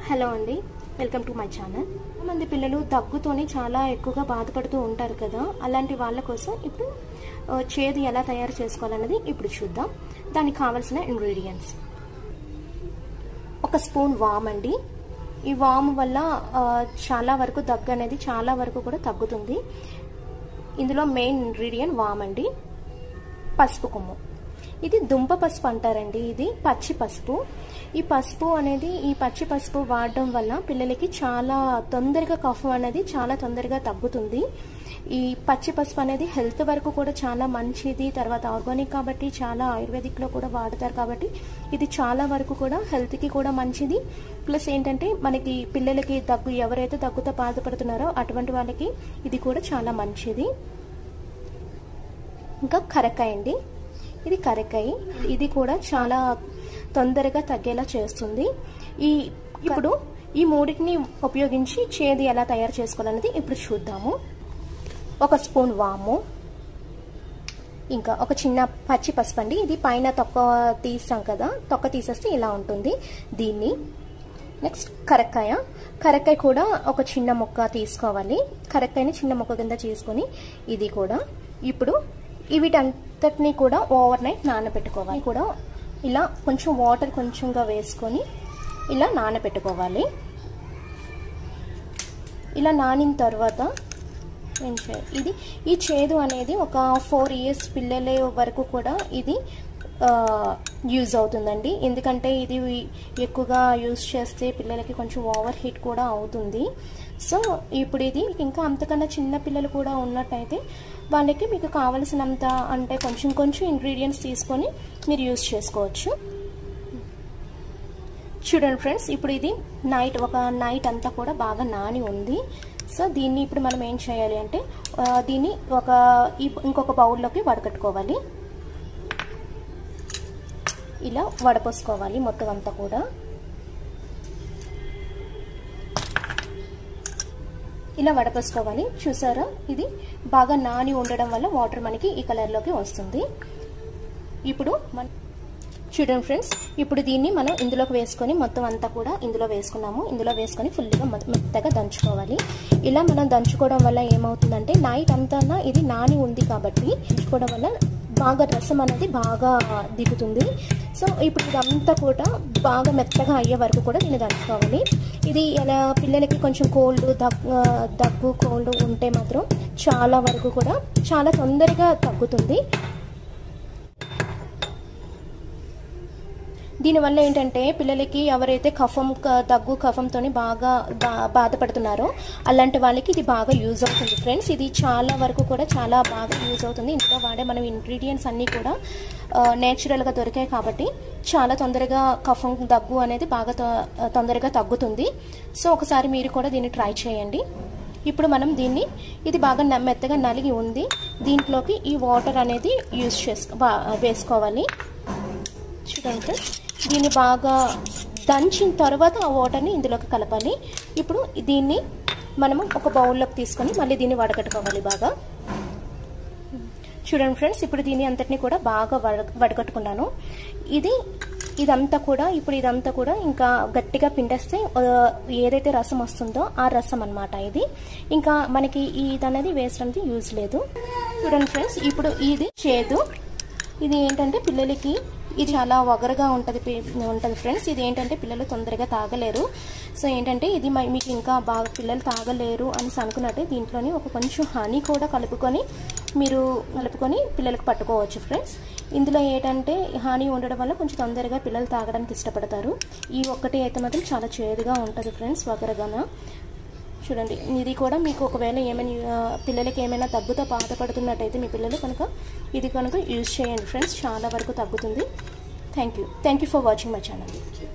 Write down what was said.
hello అండి welcome to my channel మంది పిల్లలు దగ్గుతోని చాలా ఎక్కువగా బాధపడుతూ ఉంటారు కదా అలాంటి వాళ్ళ కోసం ఇప్పుడు ఆ, చేదు ఎలా తయారు చేసుకోవాలన్నది ఇప్పుడు చూద్దాం దానికి కావాల్సిన ఇంగ్రీడియంట్స్ ఒక స్పూన్ వామ్ అండి ఈ వామ్ వల్ల ఆ, చాలా వరకు దగ్గు అనేది చాలా వరకు కూడా తగ్గుతుంది ఇందులో మెయిన్ ఇంగ్రీడియంట్ వామ్ అండి పసుపు కొమ్ము ఇది దుంప పసుపు అంటారండి ఇది పచ్చి పసుపు ఈ పసుపు అనేది ఈ పచ్చి పసుపు వాడడం వల్ల పిల్లలకి చాలా తొందరగా కఫ్ అనేది చాలా తొందరగా తగ్గుతుంది ఈ పచ్చి పసుపు అనేది హెల్త్ వరకు కూడా చాలా మంచిది తర్వాత ఆర్గానిక్ కాబట్టి చాలా ఆయుర్వేదిక్లో కూడా వాడతారు కాబట్టి ఇది చాలా వరకు కూడా హెల్త్కి కూడా మంచిది ప్లస్ ఏంటంటే మనకి పిల్లలకి దగ్గు ఎవరైతే దగ్గుతో బాధపడుతున్నారో అటువంటి వాళ్ళకి ఇది కూడా చాలా మంచిది ఇంకా కరక్కాయ అండి ఇది కరక్కాయ ఇది కూడా చాలా తొందరగా తగ్గేలా చేస్తుంది ఈ ఇప్పుడు ఈ మూడింటిని ఉపయోగించి చేది ఎలా తయారు చేసుకోవాలన్నది ఇప్పుడు చూద్దాము ఒక స్పూన్ వాము ఇంకా ఒక చిన్న పచ్చి పసుపు అండి ఇది పైన తొక్క తీస్తాం కదా తొక్క తీసేస్తే ఇలా ఉంటుంది దీన్ని నెక్స్ట్ కరక్కాయ కరక్కాయ కూడా ఒక చిన్న ముక్క తీసుకోవాలి కరక్కాయని చిన్న ముక్క కింద చేసుకొని ఇది కూడా ఇప్పుడు వీటంతటిని కూడా ఓవర్ నైట్ నానబెట్టుకోవాలి కూడా ఇలా కొంచెం వాటర్ కొంచెంగా వేసుకొని ఇలా నానబెట్టుకోవాలి ఇలా నానిన తర్వాత ఏం చేయాలి ఇది ఈ చేదు అనేది ఒక ఫోర్ ఇయర్స్ పిల్లల వరకు కూడా ఇది యూజ్ అవుతుందండి ఎందుకంటే ఇది ఎక్కువగా యూజ్ చేస్తే పిల్లలకి కొంచెం ఓవర్ హీట్ కూడా అవుతుంది సో ఇప్పుడు ఇది ఇంకా అంతకన్నా చిన్న పిల్లలు కూడా ఉన్నట్టయితే వాళ్ళకి మీకు కావలసినంత అంటే కొంచెం కొంచెం ఇంగ్రీడియంట్స్ తీసుకొని మీరు యూజ్ చేసుకోవచ్చు చూడండి ఫ్రెండ్స్ ఇప్పుడు ఇది నైట్ ఒక నైట్ అంతా కూడా బాగా నాని ఉంది సో దీన్ని ఇప్పుడు మనం ఏం చేయాలి అంటే దీన్ని ఒక ఇంకొక బౌల్లోకి వడకట్టుకోవాలి ఇలా వడపోసుకోవాలి మొత్తం అంతా కూడా ఇలా వడపోసుకోవాలి చూసారా ఇది బాగా నాని ఉండడం వల్ల వాటర్ మనకి ఈ కలర్లోకి వస్తుంది ఇప్పుడు మన చూడండి ఫ్రెండ్స్ ఇప్పుడు దీన్ని మనం ఇందులోకి వేసుకొని మొత్తం అంతా కూడా ఇందులో వేసుకున్నాము ఇందులో వేసుకొని ఫుల్గా మెత్తగా దంచుకోవాలి ఇలా మనం దంచుకోవడం వల్ల ఏమవుతుందంటే నైట్ అంతా ఇది నాని ఉంది కాబట్టి దంచుకోవడం వల్ల బాగా రసం అనేది బాగా దిగుతుంది సో ఇప్పుడు ఇదంతా కూడా బాగా మెత్తగా అయ్యే వరకు కూడా దీన్ని దంచుకోవాలి ఇది ఎలా పిల్లలకి కొంచెం కోల్డ్ దగ్గు దగ్గు కోల్డ్ ఉంటే మాత్రం చాలా వరకు కూడా చాలా తొందరగా తగ్గుతుంది దీనివల్ల ఏంటంటే పిల్లలకి ఎవరైతే కఫం దగ్గు కఫంతో బాగా బాధపడుతున్నారో అలాంటి వాళ్ళకి ఇది బాగా యూజ్ అవుతుంది ఫ్రెండ్స్ ఇది చాలా వరకు కూడా చాలా బాగా యూజ్ అవుతుంది ఇందులో వాడే మనం ఇంగ్రీడియంట్స్ అన్నీ కూడా నేచురల్గా దొరికాయి కాబట్టి చాలా తొందరగా కఫం దగ్గు అనేది బాగా తొందరగా తగ్గుతుంది సో ఒకసారి మీరు కూడా దీన్ని ట్రై చేయండి ఇప్పుడు మనం దీన్ని ఇది బాగా మెత్తగా నలిగి ఉంది దీంట్లోకి ఈ వాటర్ అనేది యూజ్ చేసుకో వేసుకోవాలి చూడండి దీన్ని బాగా దంచిన తర్వాత ఆ వాటర్ని ఇందులోకి కలపాలి ఇప్పుడు దీన్ని మనము ఒక బౌల్లోకి తీసుకొని మళ్ళీ దీన్ని వడగట్టుకోవాలి బాగా చూడండి ఫ్రెండ్స్ ఇప్పుడు దీన్ని అంతటిని కూడా బాగా వడ వడగట్టుకున్నాను ఇది ఇదంతా కూడా ఇప్పుడు ఇదంతా కూడా ఇంకా గట్టిగా పిండేస్తే ఏదైతే రసం వస్తుందో ఆ రసం అనమాట ఇది ఇంకా మనకి ఇది అనేది వేస్ట్ అనేది యూజ్ లేదు చూడండి ఫ్రెండ్స్ ఇప్పుడు ఇది చేదు ఇది ఏంటంటే పిల్లలకి ఇది చాలా వగరగా ఉంటుంది ఉంటుంది ఫ్రెండ్స్ ఇది ఏంటంటే పిల్లలు తొందరగా తాగలేరు సో ఏంటంటే ఇది మీకు ఇంకా బాగా పిల్లలు తాగలేరు అని అనుకున్నట్టే దీంట్లోని ఒక కొంచెం హనీ కూడా కలుపుకొని మీరు కలుపుకొని పిల్లలకు పట్టుకోవచ్చు ఫ్రెండ్స్ ఇందులో ఏంటంటే హనీ ఉండడం వల్ల కొంచెం తొందరగా పిల్లలు తాగడానికి ఇష్టపడతారు ఈ ఒక్కటి అయితే మాత్రం చాలా చేదుగా ఉంటుంది ఫ్రెండ్స్ వగరగాన చూడండి ఇది కూడా మీకు ఒకవేళ ఏమైనా పిల్లలకి ఏమైనా దగ్గుతో బాధపడుతున్నట్టయితే మీ పిల్లలు కనుక ఇది కనుక యూజ్ చేయండి ఫ్రెండ్స్ చాలా వరకు తగ్గుతుంది thank you thank you for watching my channel